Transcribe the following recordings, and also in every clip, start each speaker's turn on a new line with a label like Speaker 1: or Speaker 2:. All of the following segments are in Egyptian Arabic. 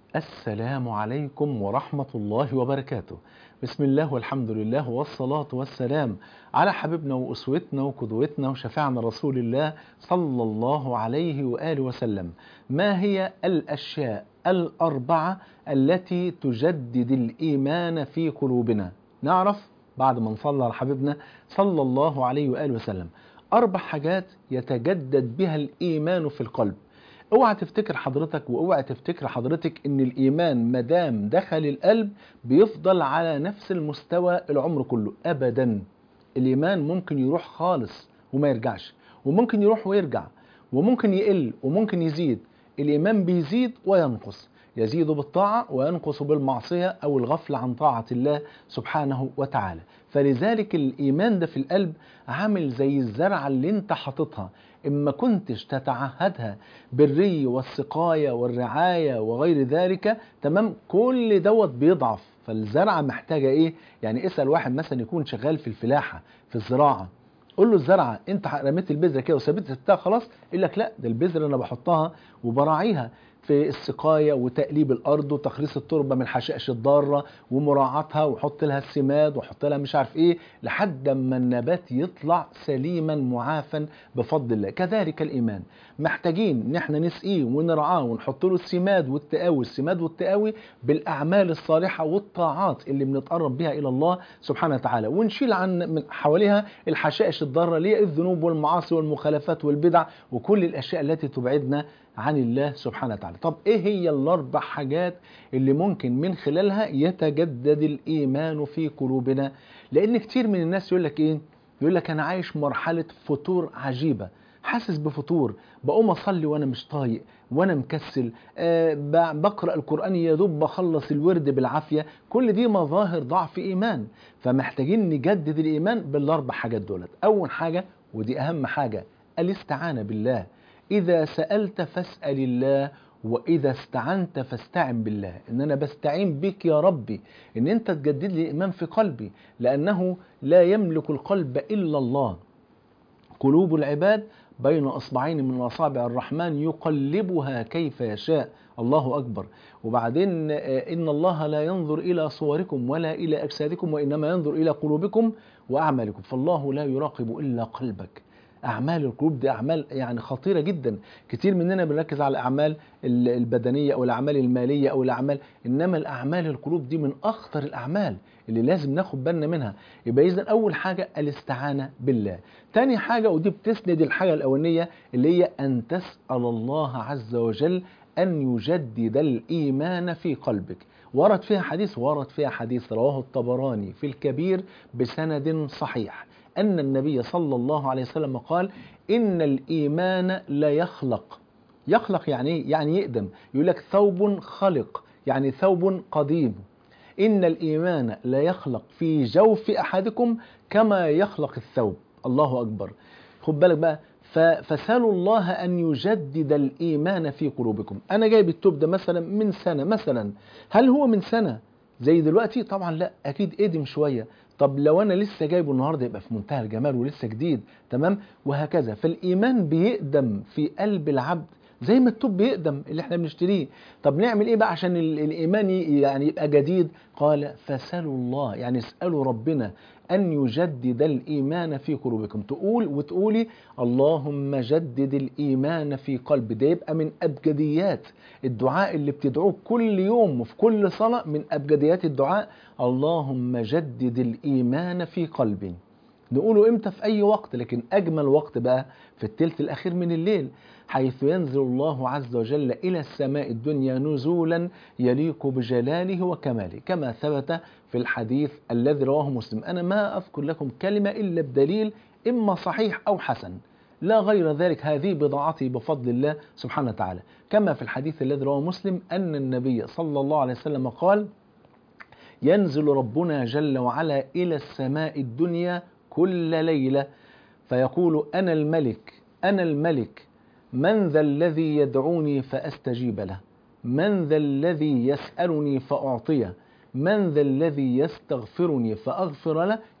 Speaker 1: السلام عليكم ورحمة الله وبركاته بسم الله والحمد لله والصلاة والسلام على حبيبنا وأسوتنا وقدوتنا وشفيعنا رسول الله صلى الله عليه وآله وسلم ما هي الأشياء الأربعة التي تجدد الإيمان في قلوبنا نعرف بعد ما نصلى على حبيبنا صلى الله عليه وآله وسلم أربع حاجات يتجدد بها الإيمان في القلب اوعى تفتكر حضرتك واوعى تفتكر حضرتك ان الايمان مدام دخل القلب بيفضل على نفس المستوى العمر كله ابدا الايمان ممكن يروح خالص وما يرجعش وممكن يروح ويرجع وممكن يقل وممكن يزيد الايمان بيزيد وينقص يزيد بالطاعة وينقص بالمعصية أو الغفلة عن طاعة الله سبحانه وتعالى فلذلك الإيمان ده في القلب عامل زي الزرعة اللي انت حاططها إما كنتش تتعهدها بالري والسقاية والرعاية وغير ذلك تمام كل دوت بيضعف فالزرعة محتاجة إيه يعني اسأل واحد مثلا يكون شغال في الفلاحة في الزراعة قول له الزرعه انت رميت البذره كده وثبتت سبتها خلاص يقول لك لا ده البذره انا بحطها وبراعيها في السقايه وتقليب الارض وتخريص التربه من الحشائش الضاره ومراعاتها وحط لها السماد وحط لها مش عارف ايه لحد ما النبات يطلع سليما معافا بفضل الله كذلك الايمان محتاجين ان احنا نسقيه ونرعاه ونحط له السماد والتقاوي السماد والتقاوي بالاعمال الصالحه والطاعات اللي بنتقرب بها الى الله سبحانه وتعالى ونشيل عن من حواليها الحشائش الضاره اللي هي الذنوب والمعاصي والمخالفات والبدع وكل الاشياء التي تبعدنا عن الله سبحانه وتعالى طب ايه هي الاربع حاجات اللي ممكن من خلالها يتجدد الايمان في قلوبنا لان كتير من الناس يقول لك ايه يقول لك انا عايش مرحله فتور عجيبه حاسس بفتور بقوم اصلي وانا مش طايق وانا مكسل أه بقرا القران يا دوب بخلص الورد بالعافيه كل دي مظاهر ضعف ايمان فمحتاجين نجدد الايمان بالاربع حاجات دولت اول حاجه ودي اهم حاجه الاستعانه بالله إذا سألت فاسأل الله وإذا استعنت فاستعن بالله إن أنا بستعين بك يا ربي إن أنت تجدد لي الإيمان في قلبي لأنه لا يملك القلب إلا الله قلوب العباد بين أصبعين من أصابع الرحمن يقلبها كيف يشاء الله أكبر وبعدين إن الله لا ينظر إلى صوركم ولا إلى أجسادكم وإنما ينظر إلى قلوبكم وأعمالكم فالله لا يراقب إلا قلبك اعمال القلوب دي اعمال يعني خطيره جدا كتير مننا بنركز على الاعمال البدنيه او الاعمال الماليه او الاعمال انما الاعمال القلوب دي من اخطر الاعمال اللي لازم ناخد بالنا منها يبقى اذا اول حاجه الاستعانه بالله تاني حاجه ودي بتسند الحاجه الاولانيه اللي هي ان تسال الله عز وجل ان يجدد الايمان في قلبك ورد فيها حديث ورد فيها حديث رواه الطبراني في الكبير بسند صحيح أن النبي صلى الله عليه وسلم قال إن الإيمان لا يخلق يخلق يعني إيه؟ يعني يقدم يقول لك ثوب خلق يعني ثوب قديم إن الإيمان لا يخلق في جوف أحدكم كما يخلق الثوب الله أكبر خد بالك بقى فسالوا الله أن يجدد الإيمان في قلوبكم أنا جايب التوب ده مثلا من سنة مثلا هل هو من سنة زي دلوقتي طبعا لا أكيد قدم شوية طب لو انا لسه جايبه النهارده يبقى في منتهى الجمال ولسه جديد تمام وهكذا فالايمان بيقدم في قلب العبد زي ما التوب بيقدم اللي احنا بنشتريه طب نعمل ايه بقى عشان الايمان يعني يبقى جديد قال فسالوا الله يعني اسالوا ربنا ان يجدد الايمان في قلوبكم تقول وتقولي اللهم جدد الايمان في قلبي ده يبقى من ابجديات الدعاء اللي بتدعوه كل يوم وفي كل صلاه من ابجديات الدعاء اللهم جدد الايمان في قلبي نقوله امتى في اي وقت لكن اجمل وقت بقى في الثلث الاخير من الليل حيث ينزل الله عز وجل الى السماء الدنيا نزولا يليق بجلاله وكماله كما ثبت في الحديث الذي رواه مسلم انا ما اذكر لكم كلمه الا بدليل اما صحيح او حسن لا غير ذلك هذه بضاعتي بفضل الله سبحانه وتعالى كما في الحديث الذي رواه مسلم ان النبي صلى الله عليه وسلم قال ينزل ربنا جل وعلا الى السماء الدنيا كل ليله فيقول انا الملك انا الملك من ذا الذي يدعوني فاستجيب له من ذا الذي يسالني فاعطيه من ذا الذي يستغفرني فاغفر له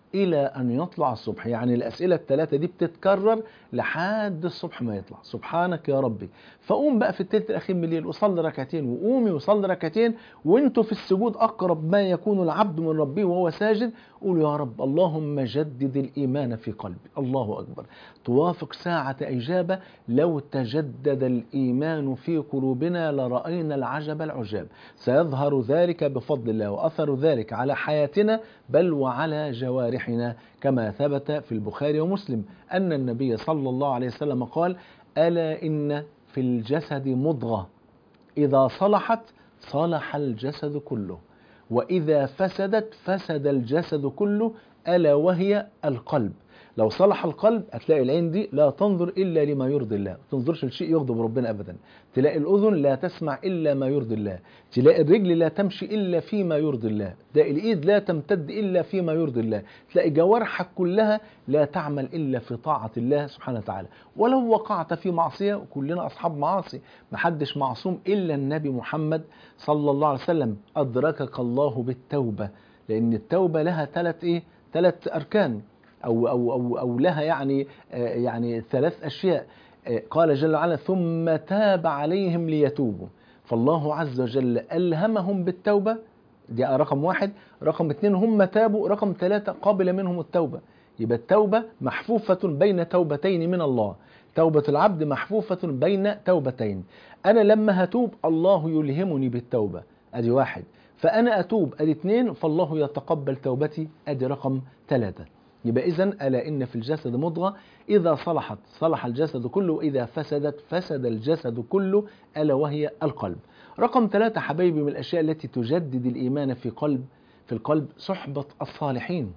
Speaker 1: إلى أن يطلع الصبح يعني الأسئلة الثلاثة دي بتتكرر لحد الصبح ما يطلع سبحانك يا ربي فقوم بقى في التلت الأخير من الليل وصلي ركعتين وقومي وصلي ركعتين وانتوا في السجود أقرب ما يكون العبد من ربه وهو ساجد قولوا يا رب اللهم جدد الإيمان في قلبي الله أكبر توافق ساعة إجابة لو تجدد الإيمان في قلوبنا لرأينا العجب العجاب سيظهر ذلك بفضل الله وأثر ذلك على حياتنا بل وعلى جوارحنا كما ثبت في البخاري ومسلم أن النبي صلى الله عليه وسلم قال ألا إن في الجسد مضغة إذا صلحت صلح الجسد كله وإذا فسدت فسد الجسد كله ألا وهي القلب لو صلح القلب هتلاقي العين دي لا تنظر إلا لما يرضي الله ما تنظرش لشيء يغضب ربنا أبدا تلاقي الأذن لا تسمع إلا ما يرضي الله تلاقي الرجل لا تمشي إلا فيما يرضي الله تلاقي الإيد لا تمتد إلا فيما يرضي الله تلاقي جوارحك كلها لا تعمل إلا في طاعة الله سبحانه وتعالى ولو وقعت في معصية وكلنا أصحاب معاصي محدش معصوم إلا النبي محمد صلى الله عليه وسلم أدركك الله بالتوبة لأن التوبة لها ثلاث إيه ثلاث أركان أو أو أو أو لها يعني آه يعني ثلاث أشياء آه قال جل وعلا ثم تاب عليهم ليتوبوا فالله عز وجل ألهمهم بالتوبة دي رقم واحد رقم اثنين هم تابوا رقم ثلاثة قبل منهم التوبة يبقى التوبة محفوفة بين توبتين من الله توبة العبد محفوفة بين توبتين أنا لما هتوب الله يلهمني بالتوبة أدي واحد فأنا أتوب أدي اثنين فالله يتقبل توبتي أدي رقم ثلاثة يبقى إذا ألا إن في الجسد مضغة إذا صلحت صلح الجسد كله وإذا فسدت فسد الجسد كله ألا وهي القلب رقم ثلاثة حبايبي من الأشياء التي تجدد الإيمان في قلب في القلب صحبة الصالحين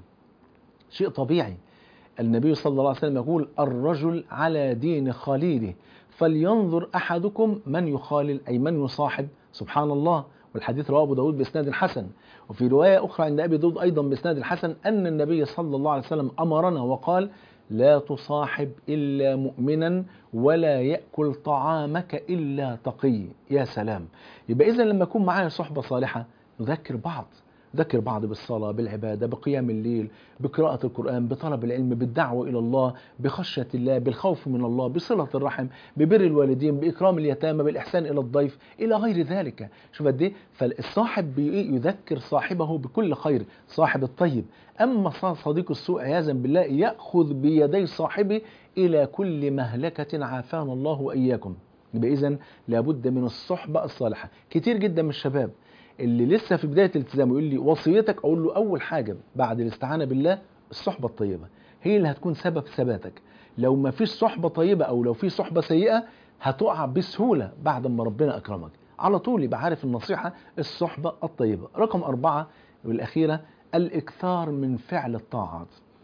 Speaker 1: شيء طبيعي النبي صلى الله عليه وسلم يقول الرجل على دين خليله فلينظر أحدكم من يخالل أي من يصاحب سبحان الله والحديث رواه أبو داود بإسناد حسن وفي رواية أخرى عند أبي داود أيضا بإسناد الحسن أن النبي صلى الله عليه وسلم أمرنا وقال لا تصاحب إلا مؤمنا ولا يأكل طعامك إلا تقي يا سلام يبقى إذا لما يكون معايا صحبة صالحة نذكر بعض ذكر بعض بالصلاة بالعبادة بقيام الليل بقراءة القرآن بطلب العلم بالدعوة إلى الله بخشية الله بالخوف من الله بصلة الرحم ببر الوالدين بإكرام اليتامى بالإحسان إلى الضيف إلى غير ذلك شوف قد إيه فالصاحب يذكر صاحبه بكل خير صاحب الطيب أما صديق السوء عياذا بالله يأخذ بيدي صاحبه إلى كل مهلكة عافانا الله وإياكم يبقى إذن لابد من الصحبة الصالحة كتير جدا من الشباب اللي لسه في بدايه الالتزام يقول لي وصيتك اقول له اول حاجه بعد الاستعانه بالله الصحبه الطيبه هي اللي هتكون سبب ثباتك لو ما فيش صحبه طيبه او لو في صحبه سيئه هتقع بسهوله بعد ما ربنا اكرمك على طول يبقى عارف النصيحه الصحبه الطيبه رقم أربعة والأخيرة الإكثار من فعل الطاعات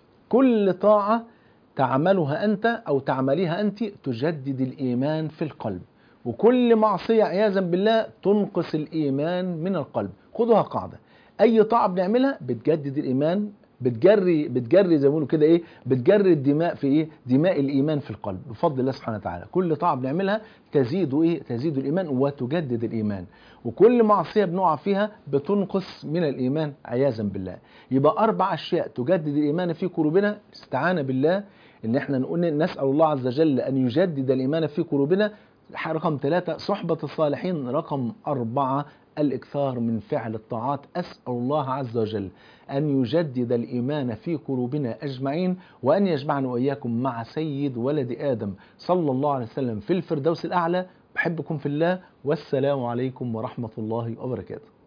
Speaker 1: كل طاعة تعملها أنت أو تعمليها أنت تجدد الإيمان في القلب وكل معصية عياذا بالله تنقص الإيمان من القلب خدوها قاعدة أي طاعة بنعملها بتجدد الإيمان بتجري بتجري زي ما بيقولوا كده ايه بتجري الدماء في ايه دماء الايمان في القلب بفضل الله سبحانه وتعالى كل طاعه بنعملها تزيد ايه تزيد الايمان وتجدد الايمان وكل معصيه بنقع فيها بتنقص من الايمان عياذا بالله يبقى اربع اشياء تجدد الايمان في قلوبنا استعانه بالله ان احنا نقول نسال الله عز وجل ان يجدد الايمان في قلوبنا رقم ثلاثة صحبة الصالحين رقم أربعة الإكثار من فعل الطاعات أسأل الله عز وجل أن يجدد الإيمان في قلوبنا أجمعين وأن يجمعنا وإياكم مع سيد ولد آدم صلى الله عليه وسلم في الفردوس الأعلى بحبكم في الله والسلام عليكم ورحمة الله وبركاته